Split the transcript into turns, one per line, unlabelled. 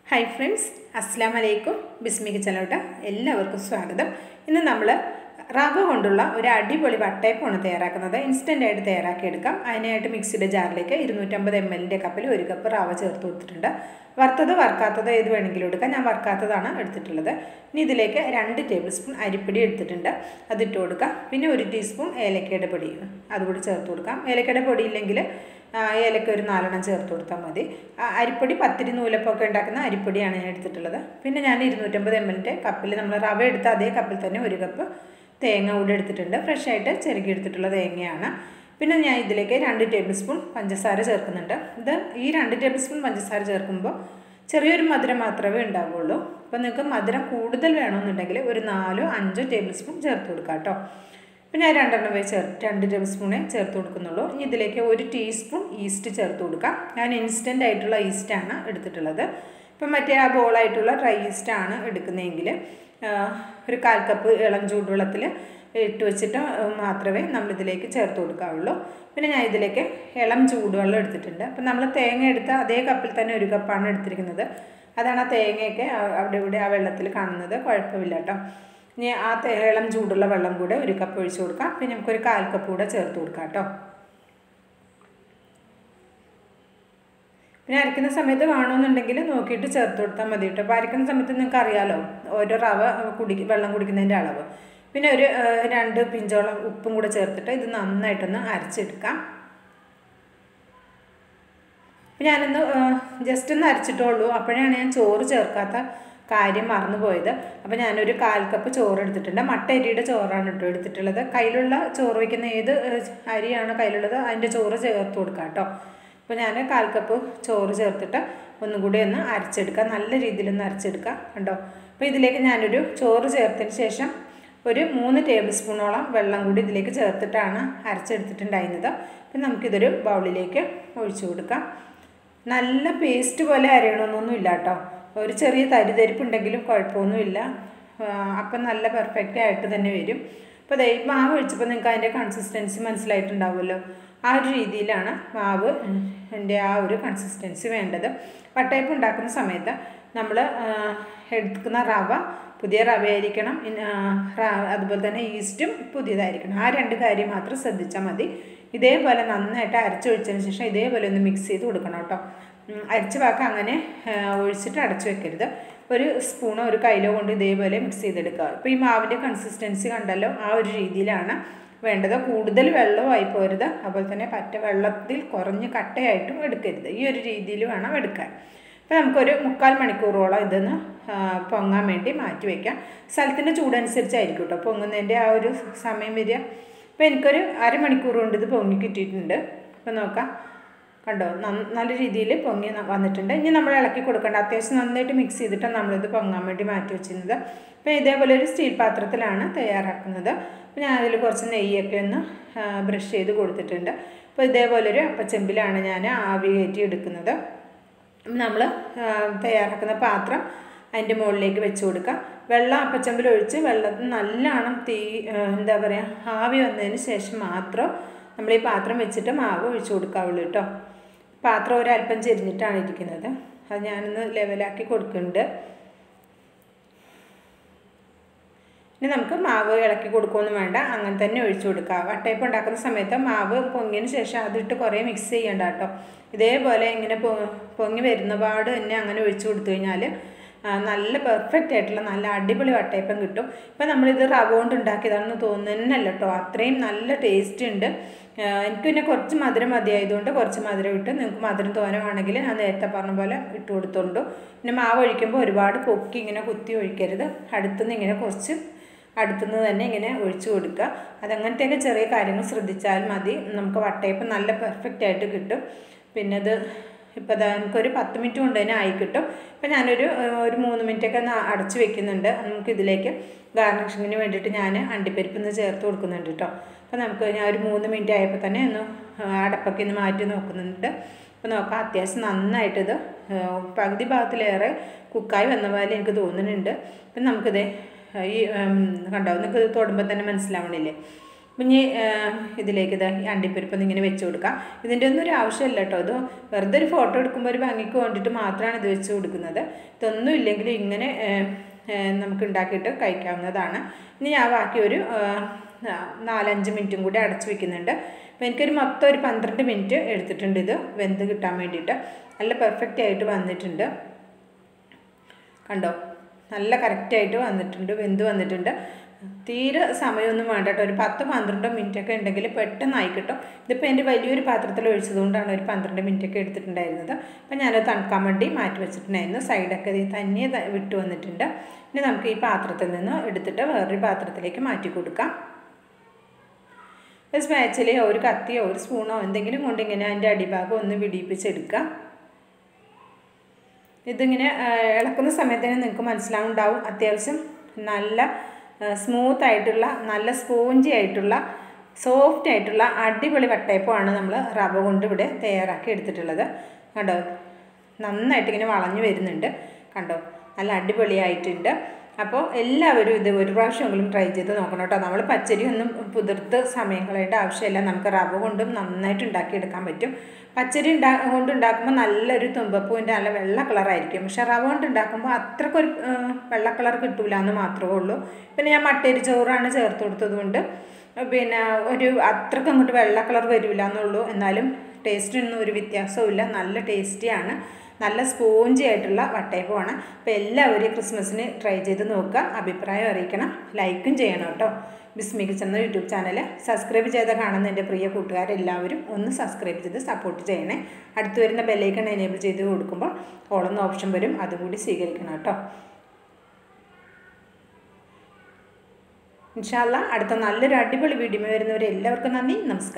hi friends അസ്സാം വലൈക്കും ബിസ്മി കിച്ചലോട്ട് എല്ലാവർക്കും സ്വാഗതം ഇന്ന് നമ്മൾ റവ കൊണ്ടുള്ള ഒരു അടിപൊളി വട്ടയപ്പമാണ് തയ്യാറാക്കുന്നത് ഇൻസ്റ്റൻ്റ് ആയിട്ട് തയ്യാറാക്കിയെടുക്കാം അതിനായിട്ട് മിക്സിയുടെ ജാറിലേക്ക് ഇരുന്നൂറ്റമ്പത് എം എല്ലിൻ്റെ കപ്പിൽ ഒരു കപ്പ് റവ ചേർത്ത് കൊടുത്തിട്ടുണ്ട് വറുത്തത് വറുക്കാത്തത് ഏത് വേണമെങ്കിലും എടുക്കാം ഞാൻ വറുക്കാത്തതാണ് എടുത്തിട്ടുള്ളത് ഇനി ഇതിലേക്ക് രണ്ട് ടേബിൾ സ്പൂൺ അരിപ്പൊടി എടുത്തിട്ടുണ്ട് അതിട്ട് കൊടുക്കാം പിന്നെ ഒരു ടീസ്പൂൺ ഏലക്കയുടെ പൊടി അതുകൂടി ചേർത്ത് കൊടുക്കാം ഏലക്കയുടെ പൊടി ഇല്ലെങ്കിൽ ഏലക്ക ഒരു നാലെണ്ണം ചേർത്ത് കൊടുത്താൽ മതി ആ അരിപ്പൊടി പത്തിരി നൂലപ്പൊക്കെ ഉണ്ടാക്കുന്ന അരിപ്പൊടിയാണ് ഞാൻ എടുത്തിട്ടുള്ളത് പിന്നെ ഞാൻ ഇരുന്നൂറ്റമ്പത് എം എല്ലിൻ്റെ കപ്പിൽ നമ്മൾ റവ എടുത്ത അതേ കപ്പിൽ തന്നെ ഒരു കപ്പ് തേങ്ങ കൂടി എടുത്തിട്ടുണ്ട് ഫ്രഷ് ആയിട്ട് ചെറുക്കി എടുത്തിട്ടുള്ള തേങ്ങയാണ് പിന്നെ ഞാൻ ഇതിലേക്ക് രണ്ട് ടേബിൾ സ്പൂൺ പഞ്ചസാര ചേർക്കുന്നുണ്ട് ഇത് ഈ രണ്ട് ടേബിൾ സ്പൂൺ പഞ്ചസാര ചേർക്കുമ്പോൾ ചെറിയൊരു മധുരം മാത്രമേ ഉണ്ടാവുകയുള്ളൂ അപ്പോൾ നിങ്ങൾക്ക് മധുരം കൂടുതൽ വേണമെന്നുണ്ടെങ്കിൽ ഒരു നാലോ അഞ്ചോ ടേബിൾ സ്പൂൺ ചേർത്ത് കൊടുക്കാം കേട്ടോ പിന്നെ ഞാൻ രണ്ടെണ്ണം വരെ ചേർ രണ്ട് ടേബിൾ സ്പൂണേ ചേർത്ത് കൊടുക്കുന്നുള്ളൂ ഇനി ഇതിലേക്ക് ഒരു ടീസ്പൂൺ ഈസ്റ്റ് ചേർത്ത് കൊടുക്കാം ഞാൻ ഇൻസ്റ്റൻ്റ് ആയിട്ടുള്ള ഈസ്റ്റാണ് എടുത്തിട്ടുള്ളത് ഇപ്പം മറ്റേ ആ ബോളായിട്ടുള്ള ഡ്രൈ ഈസ്റ്റാണ് എടുക്കുന്നതെങ്കിൽ ഒരു കാൽ കപ്പ് ഇളം ചൂടുവെള്ളത്തിൽ ഇട്ട് വെച്ചിട്ട് മാത്രമേ നമ്മളിതിലേക്ക് ചേർത്ത് കൊടുക്കാവുള്ളൂ പിന്നെ ഞാൻ ഇതിലേക്ക് ഇളം ചൂടുവെള്ളം എടുത്തിട്ടുണ്ട് അപ്പം നമ്മൾ തേങ്ങ എടുത്ത അതേ കപ്പിൽ തന്നെ ഒരു കപ്പാണ് എടുത്തിരിക്കുന്നത് അതാണ് ആ തേങ്ങയൊക്കെ അവിടെ ഇവിടെ ആ വെള്ളത്തിൽ കാണുന്നത് കുഴപ്പമില്ല കേട്ടോ ഇനി ആ ഇളം ചൂടുള്ള വെള്ളം കൂടെ ഒരു കപ്പ് ഒഴിച്ച് കൊടുക്കാം പിന്നെ നമുക്കൊരു കാൽ കപ്പ് കൂടെ ചേർത്ത് കൊടുക്കാം കേട്ടോ പിന്നെ അരയ്ക്കുന്ന സമയത്ത് വേണമെന്നുണ്ടെങ്കിൽ നോക്കിയിട്ട് ചേർത്ത് കൊടുത്താൽ മതി കേട്ടോ അപ്പോൾ അരയ്ക്കുന്ന സമയത്ത് നിങ്ങൾക്ക് അറിയാമല്ലോ ഓരോ റവ കുടി വെള്ളം കുടിക്കുന്നതിൻ്റെ അളവ് പിന്നെ ഒരു രണ്ട് പിഞ്ചോളം ഉപ്പും കൂടെ ചേർത്തിട്ട് ഇത് നന്നായിട്ടൊന്ന് അരച്ചെടുക്കാം ഞാനൊന്ന് ജസ്റ്റ് ഒന്ന് അരച്ചിട്ടുള്ളൂ അപ്പോഴാണ് ഞാൻ ചോറ് ചേർക്കാത്ത കാര്യം മറന്നു പോയത് അപ്പോൾ ഞാനൊരു കാൽ കപ്പ് ചോറ് എടുത്തിട്ടുണ്ട് മട്ട അരിയുടെ ചോറാണ് കേട്ടോ എടുത്തിട്ടുള്ളത് കയ്യിലുള്ള ചോറ് വയ്ക്കുന്ന ഏത് അരിയാണോ കയ്യിലുള്ളത് അതിൻ്റെ ചോറ് ചേർത്ത് കൊടുക്കാം കേട്ടോ അപ്പോൾ ഞാൻ കാൽ കപ്പ് ചോറ് ചേർത്തിട്ട് ഒന്നും കൂടി ഒന്ന് അരച്ചെടുക്കുക നല്ല രീതിയിൽ ഒന്ന് അരച്ചെടുക്കുക കണ്ടോ അപ്പോൾ ഇതിലേക്ക് ഞാനൊരു ചോറ് ചേർത്തതിന് ശേഷം ഒരു മൂന്ന് ടേബിൾ സ്പൂണോളം വെള്ളം കൂടി ഇതിലേക്ക് ചേർത്തിട്ടാണ് അരച്ചെടുത്തിട്ടുണ്ടായിരുന്നത് അപ്പം നമുക്കിതൊരു ബൗളിലേക്ക് ഒഴിച്ചു കൊടുക്കാം നല്ല പേസ്റ്റ് പോലെ അരയണമെന്നൊന്നും ഇല്ല കേട്ടോ ഒരു ചെറിയ തരിതരിപ്പുണ്ടെങ്കിലും കുഴപ്പമൊന്നുമില്ല അപ്പം നല്ല പെർഫെക്റ്റ് ആയിട്ട് തന്നെ വരും അപ്പോൾ ദൈ മാവ് ഒഴിച്ചപ്പോൾ നിങ്ങൾക്ക് അതിൻ്റെ കൺസിസ്റ്റൻസി മനസ്സിലായിട്ടുണ്ടാവുമല്ലോ ആ ഒരു രീതിയിലാണ് മാവ് എൻ്റെ ആ ഒരു കൺസിസ്റ്റൻസി വേണ്ടത് വട്ടയപ്പം ഉണ്ടാക്കുന്ന സമയത്ത് നമ്മൾ എടുക്കുന്ന റവ പുതിയ റവ ആയിരിക്കണം അതുപോലെ തന്നെ ഈസ്റ്റും പുതിയതായിരിക്കണം ആ രണ്ട് കാര്യം മാത്രം ശ്രദ്ധിച്ചാൽ മതി ഇതേപോലെ നന്നായിട്ട് അരച്ചൊഴിച്ചതിന് ശേഷം ഇതേപോലെ ഒന്ന് മിക്സ് ചെയ്ത് കൊടുക്കണം കേട്ടോ അരച്ച് വാക്ക അങ്ങനെ ഒഴിച്ചിട്ട് അടച്ചു വെക്കരുത് ഒരു സ്പൂണോ ഒരു കയ്യിലോ കൊണ്ട് ഇതേപോലെ മിക്സ് ചെയ്തെടുക്കുക ഇപ്പോൾ ഈ മാവിൻ്റെ കൺസിസ്റ്റൻസി കണ്ടല്ലോ ആ ഒരു രീതിയിലാണ് വേണ്ടത് കൂടുതൽ വെള്ളമായി പോരുത് അതുപോലെ തന്നെ പറ്റ വെള്ളത്തിൽ കുറഞ്ഞ് കട്ടയായിട്ടും എടുക്കരുത് ഈ ഒരു രീതിയിൽ വേണം എടുക്കാൻ അപ്പോൾ നമുക്കൊരു മുക്കാൽ മണിക്കൂറോളം ഇതൊന്ന് പൊങ്ങാൻ വേണ്ടി മാറ്റി വയ്ക്കാം സ്ഥലത്തിൻ്റെ ചൂടനുസരിച്ചായിരിക്കും കേട്ടോ പൊങ്ങുന്നതിൻ്റെ ആ ഒരു സമയം വരിക അപ്പോൾ എനിക്കൊരു അരമണിക്കൂർ കൊണ്ട് ഇത് പൊങ്ങി കിട്ടിയിട്ടുണ്ട് അപ്പോൾ നോക്കാം കണ്ടോ നല്ല രീതിയിൽ പൊങ്ങി വന്നിട്ടുണ്ട് ഇനി നമ്മൾ ഇളക്കി കൊടുക്കേണ്ട അത്യാവശ്യം നന്നായിട്ട് മിക്സ് ചെയ്തിട്ടാണ് നമ്മളിത് പൊങ്ങാൻ വേണ്ടി മാറ്റി വെച്ചിരുന്നത് അപ്പോൾ ഇതേപോലെ ഒരു സ്റ്റീൽ പാത്രത്തിലാണ് തയ്യാറാക്കുന്നത് അപ്പോൾ ഞാൻ അതിൽ കുറച്ച് നെയ്യൊക്കെ ഒന്ന് ബ്രഷ് ചെയ്ത് കൊടുത്തിട്ടുണ്ട് അപ്പോൾ ഇതേപോലൊരു അപ്പച്ചെമ്പിലാണ് ഞാൻ ആവി കയറ്റി എടുക്കുന്നത് നമ്മൾ തയ്യാറാക്കുന്ന പാത്രം അതിൻ്റെ മുകളിലേക്ക് വെച്ച് കൊടുക്കുക വെള്ളം അപ്പച്ചമ്പിൽ ഒഴിച്ച് വെള്ളത്തിൽ നല്ലോണം തീ എന്താ പറയുക ആവി വന്നതിന് ശേഷം മാത്രം നമ്മൾ ഈ പാത്രം വെച്ചിട്ട് മാവ് ഒഴിച്ചു കൊടുക്കാവുള്ളൂ കേട്ടോ പാത്രം ഒരല്പം ചെരിഞ്ഞിട്ടാണ് ഇരിക്കുന്നത് അത് ഞാനൊന്ന് ലെവലാക്കി കൊടുക്കുന്നുണ്ട് ഇനി നമുക്ക് മാവ് ഇളക്കി കൊടുക്കുകയൊന്നും വേണ്ട അങ്ങനെ തന്നെ ഒഴിച്ചു കൊടുക്കുക വട്ടയപ്പം ഉണ്ടാക്കുന്ന സമയത്ത് മാവ് പൊങ്ങിയതിന് ശേഷം അതിട്ട് കുറേ മിക്സ് ചെയ്യണ്ട കേട്ടോ ഇതേപോലെ ഇങ്ങനെ പൊങ്ങി വരുന്ന പാട് തന്നെ അങ്ങനെ ഒഴിച്ചു കൊടുത്തു കഴിഞ്ഞാൽ നല്ല പെർഫെക്റ്റ് ആയിട്ടുള്ള നല്ല അടിപൊളി വട്ടയപ്പം കിട്ടും ഇപ്പം നമ്മളിത് റവ കൊണ്ട് ഉണ്ടാക്കിയതാണെന്ന് തോന്നുന്നല്ല കേട്ടോ അത്രയും നല്ല ടേസ്റ്റ് ഉണ്ട് എനിക്ക് പിന്നെ കുറച്ച് മധുരം മതിയായതുകൊണ്ട് കുറച്ച് മധുരം ഇട്ട് നിങ്ങൾക്ക് മധുരം തോന്നുവാണെങ്കിൽ ഞാൻ നേരത്തെ പറഞ്ഞ പോലെ ഇട്ട് കൊടുത്തോണ്ടു പിന്നെ മാവ് ഒഴിക്കുമ്പോൾ ഒരുപാട് പൊക്കി ഇങ്ങനെ കുത്തി ഒഴിക്കരുത് അടുത്തുനിന്ന് ഇങ്ങനെ കുറച്ച് അടുത്തുനിന്ന് തന്നെ ഇങ്ങനെ ഒഴിച്ചു കൊടുക്കുക അതങ്ങനത്തെയൊക്കെ ചെറിയ കാര്യങ്ങൾ ശ്രദ്ധിച്ചാൽ മതി നമുക്ക് വട്ടയപ്പം നല്ല പെർഫെക്റ്റ് ആയിട്ട് കിട്ടും പിന്നെ അത് ഇപ്പോൾ അത് നമുക്കൊരു പത്ത് മിനിറ്റ് കൊണ്ട് തന്നെ ആയി കിട്ടും ഇപ്പം ഞാനൊരു ഒരു മൂന്ന് മിനിറ്റൊക്കെ ഒന്ന് അടച്ചു വെക്കുന്നുണ്ട് നമുക്കിതിലേക്ക് ഗാർണിഷിങ്ങിന് വേണ്ടിയിട്ട് ഞാൻ അണ്ടിപ്പരിപ്പ് ഒന്ന് ചേർത്ത് കൊടുക്കുന്നുണ്ട് കേട്ടോ അപ്പോൾ നമുക്ക് ഞാൻ ഒരു മൂന്ന് മിനിറ്റ് ആയപ്പോൾ തന്നെ ഒന്ന് അടപ്പൊക്കെ ഒന്ന് മാറ്റി നോക്കുന്നുണ്ട് അപ്പോൾ നോക്കാം അത്യാവശ്യം നന്നായിട്ടിത് പകുതി ഭാഗത്തിലേറെ കുക്കായി വന്ന പോലെ എനിക്ക് തോന്നുന്നുണ്ട് അപ്പം നമുക്കിത് ഈ കണ്ടോ നിങ്ങൾക്ക് തൊടുമ്പോൾ തന്നെ മനസ്സിലാവണില്ലേ അപ്പം ഇനി ഇതിലേക്ക് ഇത് ഈ അണ്ടിപ്പരിപ്പ് ഒന്ന് ഇങ്ങനെ വെച്ച് കൊടുക്കാം ഇതിൻ്റെ ഒന്നും ഒരു ആവശ്യമില്ല കേട്ടോ ഇത് വെറുതെ ഒരു ഫോട്ടോ എടുക്കുമ്പോൾ ഒരു ഭംഗിക്ക് വേണ്ടിയിട്ട് മാത്രമാണ് ഇത് വെച്ച് കൊടുക്കുന്നത് ഇതൊന്നും ഇല്ലെങ്കിൽ ഇങ്ങനെ ഏഹ്, ഏഹ്, നമുക്ക് ഉണ്ടാക്കിയിട്ട് കഴിക്കാവുന്നതാണ് ഇനി ഞാൻ ബാക്കി ഒരു ഏഹ്, ആ, നാലഞ്ച് മിനിറ്റും കൂടി അടച്ച് വെക്കുന്നുണ്ട് അപ്പോൾ എനിക്കൊരു മൊത്തം ഒരു പന്ത്രണ്ട് മിനിറ്റ് എടുത്തിട്ടുണ്ട് ഇത് വെന്ത് കിട്ടാൻ വേണ്ടിയിട്ട് നല്ല പെർഫെക്റ്റ് ആയിട്ട് വന്നിട്ടുണ്ട് കണ്ടോ നല്ല കറക്റ്റായിട്ട് വന്നിട്ടുണ്ട് വെന്ത് വന്നിട്ടുണ്ട് തീരെ സമയമൊന്നും വേണ്ട കേട്ടോ ഒരു പത്ത് പന്ത്രണ്ടോ മിനിറ്റ് ഒക്കെ ഉണ്ടെങ്കിൽ പെട്ടെന്ന് ആയി കിട്ടും ഇതിപ്പോൾ എൻ്റെ വലിയൊരു പാത്രത്തിൽ ഒഴിച്ചതുകൊണ്ടാണ് ഒരു പന്ത്രണ്ട് മിനിറ്റ് ഒക്കെ എടുത്തിട്ടുണ്ടായിരുന്നത് അപ്പോൾ ഞാനത് തണുക്കാൻ വേണ്ടി മാറ്റി വെച്ചിട്ടുണ്ടായിരുന്നു സൈഡൊക്കെ ഇത് തന്നെ ത- വിട്ട് വന്നിട്ടുണ്ട് ഇനി നമുക്ക് ഈ പാത്രത്തിൽ നിന്ന് എടുത്തിട്ട് വേറൊരു പാത്രത്തിലേക്ക് മാറ്റി കൊടുക്കാം ഒരു സ്പാച്ചിലോ ഒരു കത്തിയോ ഒരു സ്പൂണോ എന്തെങ്കിലും കൊണ്ട് ഇങ്ങനെ അതിൻ്റെ അടിഭാഗം ഒന്ന് വിടിയിപ്പിച്ചെടുക്കാം ഇതിങ്ങനെ ആ, ഇളക്കുന്ന സമയത്ത് തന്നെ നിങ്ങൾക്ക് മനസ്സിലാവുണ്ടാവും അത്യാവശ്യം നല്ല സ്മൂത്ത് ആയിട്ടുള്ള നല്ല സ്പോഞ്ചി ആയിട്ടുള്ള സോഫ്റ്റ് ആയിട്ടുള്ള അടിപൊളി വട്ടയപ്പമാണ് നമ്മൾ റവ കൊണ്ട് ഇവിടെ തയ്യാറാക്കി എടുത്തിട്ടുള്ളത് കണ്ടോ നന്നായിട്ട് ഇങ്ങനെ വളഞ്ഞു വരുന്നുണ്ട് കണ്ടോ നല്ല അടിപൊളിയായിട്ടുണ്ട് അപ്പോൾ എല്ലാവരും ഇത് ഒരു പ്രാവശ്യമെങ്കിലും ട്രൈ ചെയ്ത് നോക്കണം കേട്ടോ നമ്മൾ പച്ചരി ഒന്നും പുതിർത്ത് സമയം കളയേണ്ട ആവശ്യമില്ല നമുക്ക് റവ കൊണ്ടും നന്നായിട്ട് ഉണ്ടാക്കിയെടുക്കാൻ പറ്റും പച്ചരി ഉണ്ടാ കൊണ്ട് ഉണ്ടാക്കുമ്പോൾ നല്ലൊരു തുമ്പപ്പൂവിൻ്റെ നല്ല വെള്ള കളറായിരിക്കും പക്ഷെ റവ കൊണ്ട് ഉണ്ടാക്കുമ്പോൾ അത്രക്കൊരു ആ, വെള്ള കളർ കിട്ടൂല എന്ന് മാത്രമേ ഉള്ളൂ പിന്നെ ഞാൻ മട്ടേരി ചോറാണ് ചേർത്ത് കൊടുത്തത് കൊണ്ട് പിന്നെ ഒരു അത്രയ്ക്ക് അങ്ങോട്ട് വെള്ള കളർ വരില്ല എന്നുള്ളൂ എന്നാലും ടേസ്റ്റിനൊന്നും ഒരു വ്യത്യാസവും ഇല്ല നല്ല ടേസ്റ്റിയാണ് നല്ല സ്പോഞ്ചി ആയിട്ടുള്ള വട്ടയപ്പമാണ് അപ്പോൾ എല്ലാവരും ഈ ക്രിസ്മസിന് ട്രൈ ചെയ്ത് നോക്കുക അഭിപ്രായം അറിയിക്കണം ലൈക്കും ചെയ്യണം കേട്ടോ ബിസ്മി കിച്ചൻ എന്ന യൂട്യൂബ് ചാനൽ സബ്സ്ക്രൈബ് ചെയ്ത് കാണുന്ന എൻ്റെ പ്രിയ കൂട്ടുകാരെല്ലാവരും ഒന്ന് സബ്സ്ക്രൈബ് ചെയ്ത് സപ്പോർട്ട് ചെയ്യണേ അടുത്ത് വരുന്ന ബെല്ലൈക്കൺ എനേബിൾ ചെയ്ത് കൊടുക്കുമ്പോൾ ഓളെന്ന ഓപ്ഷൻ വരും അതും കൂടി സ്വീകരിക്കണം കേട്ടോ ഇൻഷാല്ല അടുത്ത നല്ലൊരു അടിപൊളി വീഡിയോ വരുന്നവരെ എല്ലാവർക്കും നന്ദി നമസ്കാരം